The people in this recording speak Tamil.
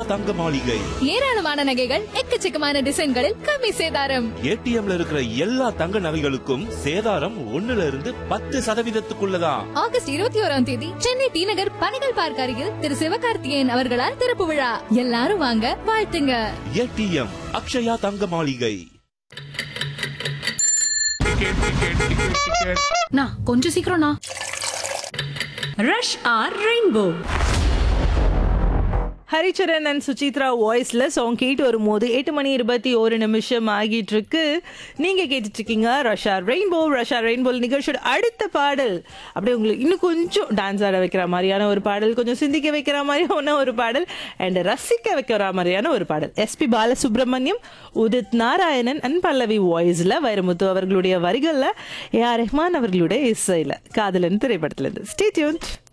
தங்க மாளிகை ஏராளமான நகைகள் எக்கச்சக்கமான டிசைன்களில் கம்மி சேதாரம் ஏடிஎம்ல இருக்கிற எல்லா தங்க நகைகளுக்கும் சேதாரம் ஒண்ணுல இருந்து பத்து சதவீதத்துக்குள்ளதான் ஆகஸ்ட் இருபத்தி ஓராம் தேதி சென்னை டி நகர் பனைகள் பார்க் அருகில் திரு சிவகார்த்திகேயன் அவர்களால் திறப்பு விழா எல்லாரும் வாங்க வாழ்த்துங்க ஏடிஎம் அக்ஷயா தங்க மாளிகை நான் கொஞ்சம் சீக்கிரம்ண்ணா rush hour rainbow Haricharan and Suchitra வாய்ஸ்ல சாங் கேட்டு வரும்போது எட்டு மணி இருபத்தி ஒரு நிமிஷம் ஆகிட்டு இருக்கு நீங்க கேட்டுட்டு இருக்கீங்க ரஷா ரெயின்போ ரஷா ரெயின்போ நிகழ்ச்சியோட அடுத்த பாடல் அப்படியே உங்களுக்கு இன்னும் கொஞ்சம் டான்ஸ் ஆட வைக்கிற மாதிரியான ஒரு பாடல் கொஞ்சம் சிந்திக்க வைக்கிற மாதிரியான ஒரு பாடல் அண்ட் ரசிக்க வைக்கிற மாதிரியான ஒரு பாடல் எஸ்பி பாலசுப்ரமணியம் உதித் நாராயணன் அண்ட் பல்லவி வாய்ஸ்ல வைரமுத்து அவர்களுடைய வரிகள்ல ஏ ஆர் ரஹ்மான் அவர்களுடைய இசையில காதலன் திரைப்படத்துல இருந்து ஸ்டே டியூன்ட்